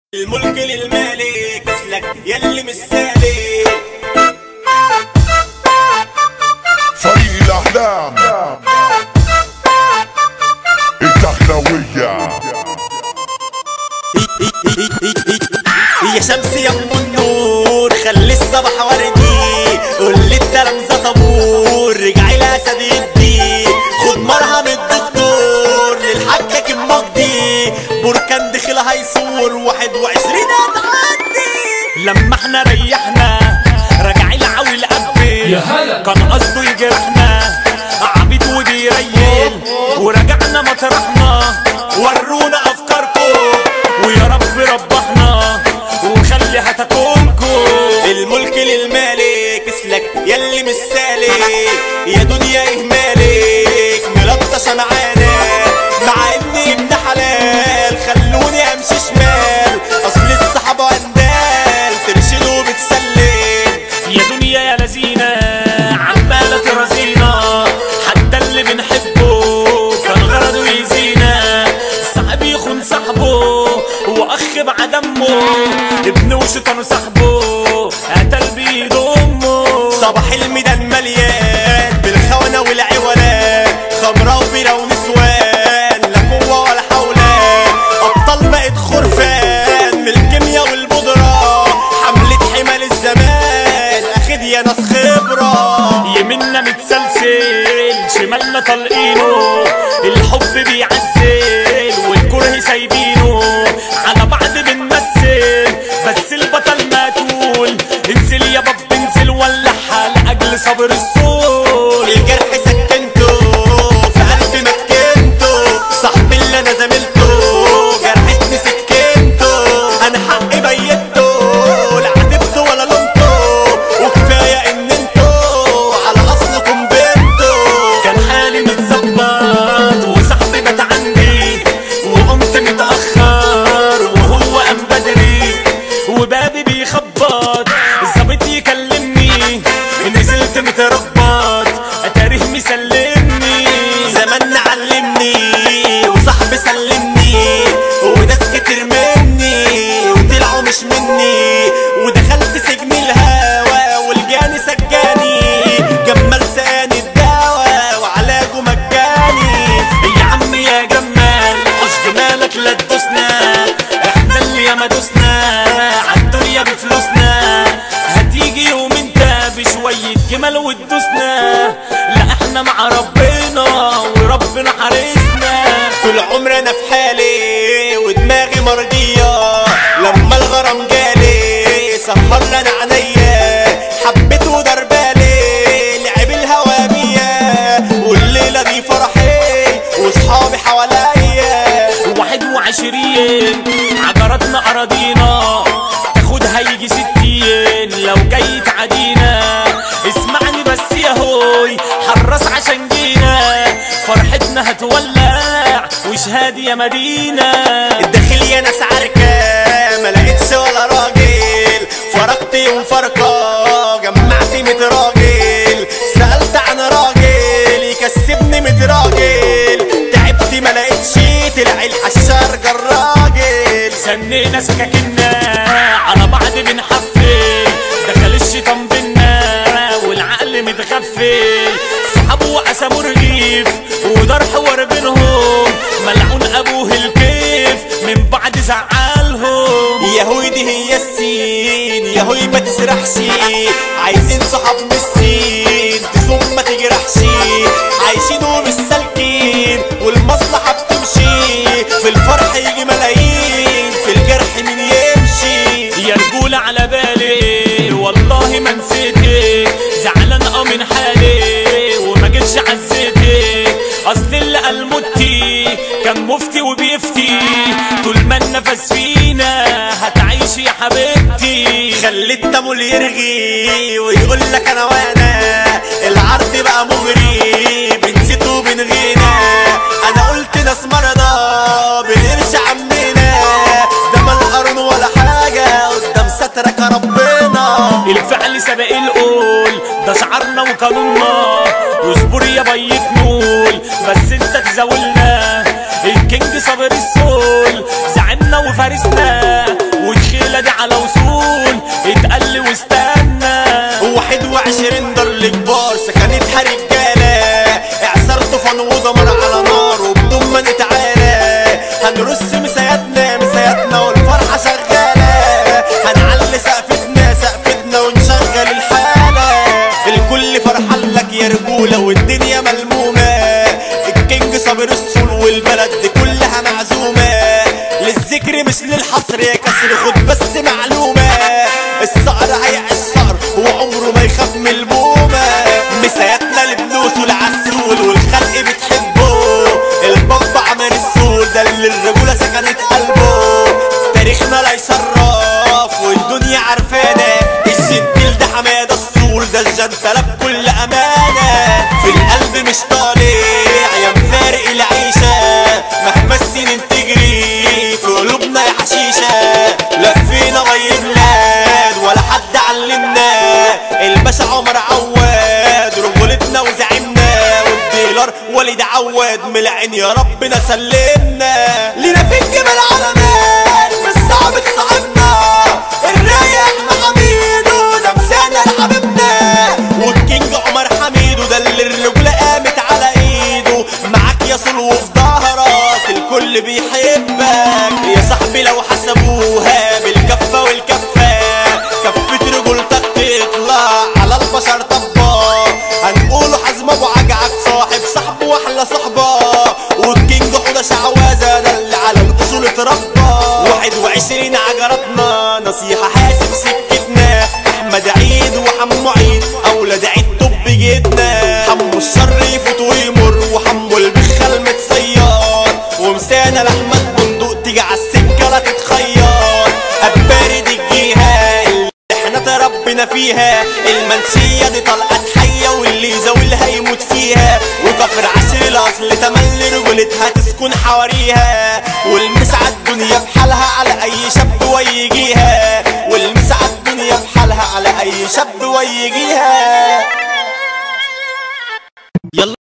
الملك للمالك اسلك يلي مش سالك فريق الأحلام الدخلوية يا شمس يا ام النور خلي الصبح وردي قول لي التلامذة طابور رجعي الاسد يدي خد مرهم الدكتور للحاجة كم مجدي بركان دخل هيصور واحد وعشرين هتعدي لما احنا ريحنا راجعين العوي قبل يا هلا. كان قصده يجرحنا عبيد وبيريل ورجعنا مطرحنا ورونا افكاركم ويا رب ربحنا وخلي هتاكلكم الملك للمالك اسلك يلي مش سالك يا دنيا اهمالك ملطشه معانا مع اني ابن حلال خلوني امشي شمال اصل الصحابه اندال ترشد وبتسلم يا دنيا يا لذينة عمالة ترازينا حتى اللي بنحبه كان غرضه يزينا صاحب يخون صاحبه واخ مع دمه ابن وشيطان صاحبه قتل بيده امه صباح الميدان مليان بالخونة والعولان خمرة وبيرة ونسوان لا قوة ولا حولان ابطال بقت خرفان من الكيمياء والبودرة حملة حمال الزمان اخد يا ناس خبرة يمنا متسلسل شمالنا طلقينه الحب بيعزل والكره سايبينه على بعض بنمثل بس البطل مقتول انزل يا باب انزل ولعها لاجل صبر الصول الجرح سكنته في قلبي مكنته صاحبي اللي انا زميلته جرحتني سكنته انا حقي بيته لا عاتبته ولا لومته وكفايه ان انتوا على اصلكم بنتوا كان حالي متظبط وصاحبي مات عندي وقمت متاخر وهو قام بدري وبابي بيخبط الظابط يكلمني نزلت متربط اتاريه مسلمني زمان علمني وصاحبي سلمني وناس كتير مني وطلعوا مش مني ودخلت سجن الهوى والجاني سجاني جمال ساني الدواء وعلاجه مجاني يا عم يا جمال حش جمالك لا تدوسنا احنا اللي ياما دوسنا عالدنيا بفلوسنا هتيجي يوم انت بشوية جمال وتدوسنا لا احنا مع ربنا وربنا حارسنا طول عمرنا في حالي ودماغي مرضية لما الغرام جالي سهر لنا عينيا حبيت ودربالي لعب الهوا بيا والليلة دي فرحي وصحابي حواليا واحد وعشرين عجرتنا أراضينا تاخدها يجي ستين لو جاي تعدينا اسمعني بس يا هوي حرص عشان جينا فرحتنا هتولع وشهاد يا مدينة الداخل يا ناس عركة ما لقيتش ولا راجل فرقت يوم فرقة جمعت ميت راجل سألت عن راجل يكسبني ميت راجل تعبت ما لقيتش طلع الحشار جراجل سنينا سكاكنا على بعض بنحفل دخل الشيطان بينا والعقل متغفل صحابه وقسموا رغيف ودار حوار بينهم ملعون ابوه الكيف من بعد زعلهم يا هوي دي هي السين يا هوي ما تسرحش عايزين صحاب من السين تصوم ما تجرحش عايشين ومش سالكين والمصلحة بتمشي في الفرح يجي ملايين في الجرح مين يمشي يا رجولة على بالي والله ما نسيتك زعلان اه من حالي وما جيتش عزيتك اصل اللي قال متي كان مفتي وبيفتي طول ما النفس فينا هتعيش يا حبيبتي خلي التمول يرغي ويقول لك انا وانا العرض بقى مغري بنسيت وبنغينا انا قلت ناس مرضى بالقرش عمنا ده ما القرن ولا حاجه قدام سترك يا ربنا الفعل سبق القول ده شعارنا وقانوننا واصبر يا بيت نول بس انت تزاولنا الكينج صابر السول زعلنا وفارسنا الليلة دي على وصول اتقل واستنى واحد وعشرين دار لكبار سكنتها رجالة اعصار طوفان ودمر على نار وبدون ما نتعالى هنرص مساياتنا مساياتنا والفرحة شغالة هنعلي سقفتنا سقفتنا ونشغل الحالة الكل فرحان لك يا رجولة والدنيا ملمومة الكينج صابر السول والبلد دي كلها معزومة للذكر مش للحصر يا كسر خد بس معلومة الصقر هيعيش صقر وعمره ما يخاف من البومة مساياتنا لبنوس والعسول والخلق بتحبه البابا عمر السول ده اللي الرجولة سكنت قلبه تاريخنا لا يشرف والدنيا عارفانا الجنتل ده حمادة السول ده الجنتلة بكل أمانة في القلب مش طالع يا مفارق العيشة مهما السنين تجري في قلوبنا يا حشيشة لفينا غير بلاد ولا حد علمنا الباشا عمر عواد رجولتنا وزعمنا والديلر وليد عواد ملعن يا ربنا سلمنا لينا في الجبل علامات مش صعب تصاحبنا الرايق احنا حميدو ده مسانا لحبيبنا والكينج عمر حميدو ده اللي الرجولة قامت على ايده معاك يا صلو في ظهرك الكل بيحبك يا صاحبي لو حسبوها بالكفة والكفة كفة رجولتك تطلع على البشر طبا هنقوله حزم ابو عجعك صاحب صاحبه واحلى صحبه والكينج حوده شعوذه ده اللي على الاصول اتربى واحد وعشرين عجرتنا نصيحه حاسب سكتنا احمد عيد وحمو عيد اولاد عيد طب جدنا حمو الشر يفوت ويمر وحمو البخل متصير ومسانا لاحمد بندق تيجي عالسكه لا تتخير ابارد الجهه اللي احنا تربينا فيها المنسية دي طلقت حية واللي يزاولها يموت فيها وكفر عشر الاصل تملي رجولتها تسكن حواريها والمسعى الدنيا بحالها على اي شاب ويجيها والمسعى الدنيا بحالها على اي شاب ويجيها يلا